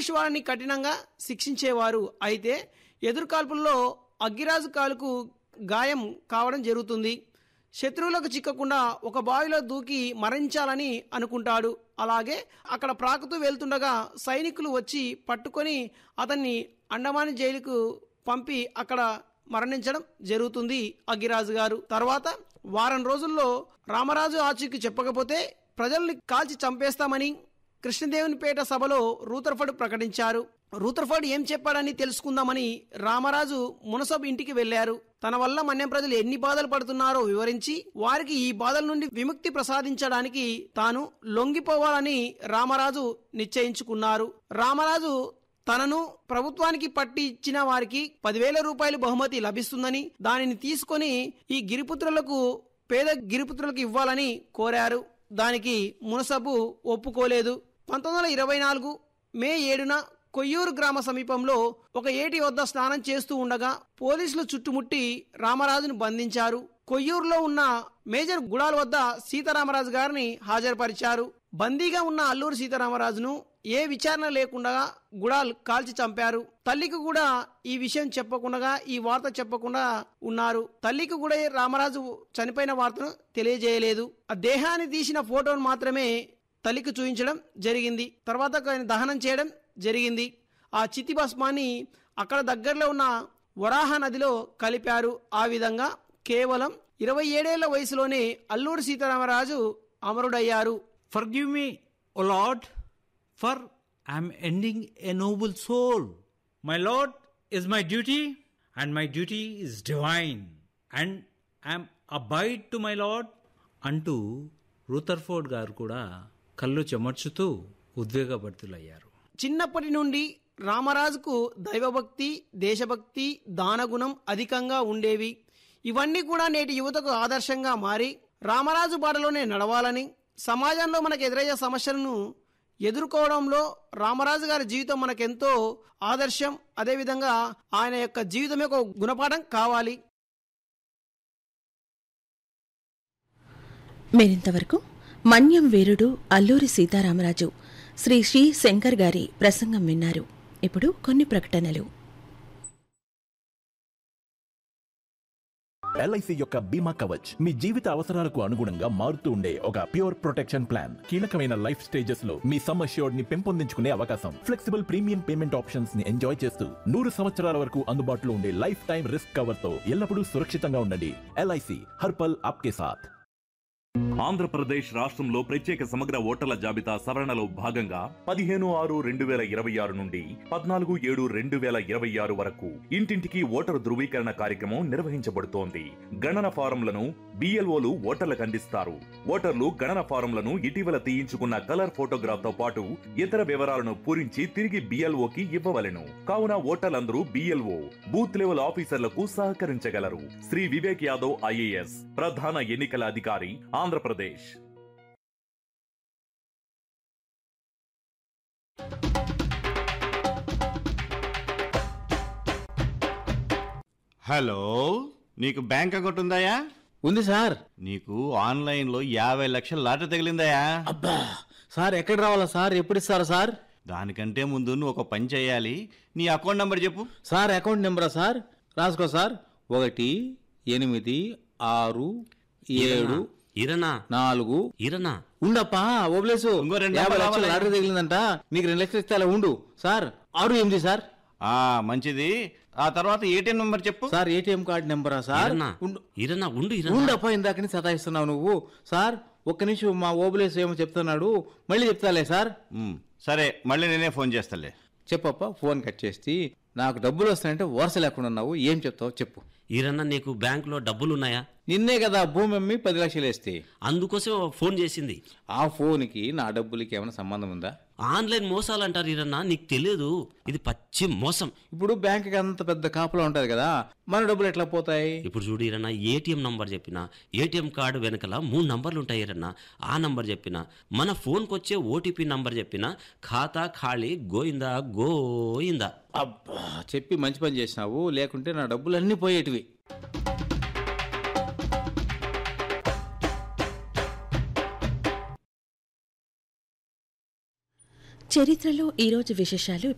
British వారిని కఠినంగా శిక్షించేవారు అయితే ఎదురుకాల్పుల్లో అగ్గిరాజు కాలుకు గాయం కావడం జరుగుతుంది శత్రువులకు చిక్కకుండా ఒక బావిలో దూకి మరణించాలని అనుకుంటాడు అలాగే అక్కడ ప్రాకుతూ వెళ్తుండగా సైనికులు వచ్చి పట్టుకొని అతన్ని అండమాన్ జైలుకు పంపి అక్కడ మరణించడం జరుగుతుంది అగ్గిరాజు గారు తర్వాత వారం రోజుల్లో రామరాజు ఆచూకీ చెప్పకపోతే ప్రజల్ని కాల్చి చంపేస్తామని కృష్ణదేవునిపేట సభలో రూతర్ఫర్డ్ ప్రకటించారు రూతర్ఫర్డ్ ఏం చెప్పాడని తెలుసుకుందామని రామరాజు మునసబ్ ఇంటికి వెళ్లారు తన వల్ల మన్యం ప్రజలు ఎన్ని బాధలు పడుతున్నారో వివరించి వారికి ఈ బాధల నుండి విముక్తి ప్రసాదించడానికి తాను లొంగిపోవాలని రామరాజు నిశ్చయించుకున్నారు రామరాజు తనను ప్రభుత్వానికి పట్టి ఇచ్చిన వారికి పదివేల రూపాయలు బహుమతి లభిస్తుందని దానిని తీసుకొని ఈ గిరిపుత్రులకు పేద గిరిపుత్రులకు ఇవ్వాలని కోరారు దానికి మునసబు ఒప్పుకోలేదు పంతొమ్మిది వందల ఇరవై నాలుగు మే ఏడున కొయ్యూరు గ్రామ సమీపంలో ఒక ఏటి వద్ద స్నానం చేస్తూ ఉండగా పోలీసులు చుట్టుముట్టి రామరాజును బంధించారు కొయ్యూరులో ఉన్న మేజర్ గుడాల వద్ద సీతారామరాజు గారిని హాజరుపరిచారు బందీగా ఉన్న అల్లూరు సీతారామరాజును ఏ విచారణ లేకుండా గుడాల్ కాల్చి చంపారు తల్లికి కూడా ఈ విషయం చెప్పకుండా ఈ వార్త చెప్పకుండా ఉన్నారు తల్లికి కూడా రామరాజు చనిపోయిన వార్తను తెలియజేయలేదు ఆ దేహాన్ని తీసిన ఫోటోను మాత్రమే తల్లికి చూపించడం జరిగింది తర్వాత ఆయన దహనం చేయడం జరిగింది ఆ చితి భస్మాన్ని అక్కడ దగ్గరలో ఉన్న వరాహ నదిలో కలిపారు ఆ విధంగా కేవలం ఇరవై ఏడేళ్ల వయసులోనే అల్లూరి సీతారామరాజు అమరుడయ్యారు Forgive me, O Lord, for I am ending a noble soul. My Lord is my duty, and my duty is divine, and I am abide to my Lord అంటూ రూతర్ఫోర్డ్ గారు కూడా కళ్ళు చెమర్చుతూ ఉద్వేగభరితులయ్యారు చిన్నప్పటి నుండి రామరాజుకు దైవభక్తి దేశభక్తి దానగుణం అధికంగా ఉండేవి ఇవన్నీ కూడా నేటి యువతకు ఆదర్శంగా మారి రామరాజు బాటలోనే నడవాలని సమాజంలో మనకు ఎదురయ్యే సమస్యలను ఎదుర్కోవడంలో రామరాజు గారి జీవితం మనకెంతో ఆదర్శం అదేవిధంగా ఆయన యొక్క జీవితం యొక్క గుణపాఠం కావాలి మీరింతవరకు మన్యం వీరుడు అల్లూరి సీతారామరాజు శ్రీ శ్రీ శంకర్ గారి ప్రసంగం విన్నారు ఇప్పుడు కొన్ని ప్రకటనలు ఎల్ఐసి యొక్క బీమా కవచ్ మీ జీవిత అవసరాలకు అనుగుణంగా మారుతూ ఉండే ఒక ప్యూర్ ప్రొటెక్షన్ ప్లాన్ కీలకమైన లైఫ్ స్టేజెస్ లో మీ సమ్ అష్యూర్డ్ ని పెంపొందించుకునే అవకాశం ఫ్లెక్సిబుల్ ప్రీమియం పేమెంట్ ఆప్షన్స్ ని ఎంజాయ్ చేస్తూ నూరు సంవత్సరాల వరకు అందుబాటులో ఉండే లైఫ్ టైం రిస్క్ కవర్ తో ఎల్లప్పుడూ సురక్షితంగా ఉండండి ఎల్ఐసి హర్పల్ ఆప్కే సాథ్ ఆంధ్రప్రదేశ్ రాష్ట్రంలో ప్రత్యేక సమగ్ర ఓటర్ల జాబితా సవరణలో భాగంగా పదిహేను ఆరు రెండు వేల ఇరవై ఆరు నుండి పద్నాలుగు ఏడు రెండు వేల ఇరవై ఆరు వరకు ఇంటింటికి ఓటరు ధృవీకరణ కార్యక్రమం నిర్వహించబడుతోంది గణన ఫారంలను బిఎల్ఓలు ఓటర్లకు అందిస్తారు ఓటర్లు గణన ఫారంలను ఇటీవల తీయించుకున్న కలర్ ఫోటోగ్రాఫ్ తో పాటు ఇతర వివరాలను పూరించి తిరిగి బిఎల్ఓకి ఇవ్వవలెను కావున ఓటర్లందరూ బిఎల్ఓ బూత్ లెవెల్ ఆఫీసర్లకు సహకరించగలరు శ్రీ వివేక్ యాదవ్ ఐఏఎస్ ప్రధాన ఎన్నికల అధికారి ఆంధ్రప్రదేశ్ హలో నీకు బ్యాంక్ అకౌంట్ ఉందాయా ఉంది సార్ నీకు ఆన్లైన్లో యాభై లక్షల లాటరీ తగిలిందాయా అబ్బా సార్ ఎక్కడ రావాలా సార్ ఎప్పుడు ఇస్తారా సార్ దానికంటే ముందు నువ్వు ఒక పని చేయాలి నీ అకౌంట్ నంబర్ చెప్పు సార్ అకౌంట్ నెంబరా సార్ రాసుకో సార్ ఒకటి ఎనిమిది ఆరు ఏడు ఇరనా నాలుగు ఇరనా ఉండప్పా ఓబ్లేసు ఇంకో రెండు యాభై నెంబర్లు లక్షలు రావాలి. లాటరీ తగిలిందంట నీకు రెండు లక్షలు ఇస్తే అలా ఉండు సార్ ఆరు ఎనిమిది సార్ ఆ మంచిది ఆ తర్వాత ఏటీఎం నంబర్ చెప్పు సార్ ఏటీఎం కార్డు నెంబరా సార్ ఇరనా ఉండు ఇరనా ఉండు ఇరనా ఉండప్పా ఇందాకని సతాయిస్తున్నావు నువ్వు సార్ ఒక్క నిమిషం మా ఓబులేసు ఏమో చెప్తున్నాడు మళ్ళీ చెప్తాలే సార్ ఉమ్, సరే మళ్ళీ నేనే ఫోన్ చేస్తాలే చెప్పప్ప ఫోన్ కట్ చేసి నాకు డబ్బులు వస్తాయంటే వరుస లేకుండా ఉన్నావు ఏం చెప్తావు చెప్పు ఇరన్నా నీకు బ్యాంకులో డబ్బులున్నాయా నిన్నే కదా భూమి అమ్మి పది లక్షలు వేస్తే అందుకోసం ఫోన్ చేసింది ఆ ఫోన్కి నా డబ్బులకి ఏమైనా సంబంధం ఉందా ఆన్లైన్ మోసాలు అంటారు ఇరన్నా నీకు తెలియదు ఇది పచ్చి మోసం ఇప్పుడు బ్యాంక్కి అంత పెద్ద కాపులా ఉంటుంది కదా మన డబ్బులు ఎట్లా పోతాయి ఇప్పుడు చూడు ఇరన్నా ఏటీఎం నంబర్ చెప్పిన ఏటీఎం కార్డు వెనకల మూడు నంబర్లు ఉంటాయి ఇరన్నా ఆ నంబర్ చెప్పిన మన ఫోన్కి వచ్చే ఓటీపీ నంబర్ చెప్పిన ఖాతా ఖాళీ గోయిందా గోయిందా అబ్బా చెప్పి మంచి పని చేసినావు లేకుంటే నా డబ్బులు అన్నీ పోయేటివి చరిత్రలో ఈరోజు విశేషాలు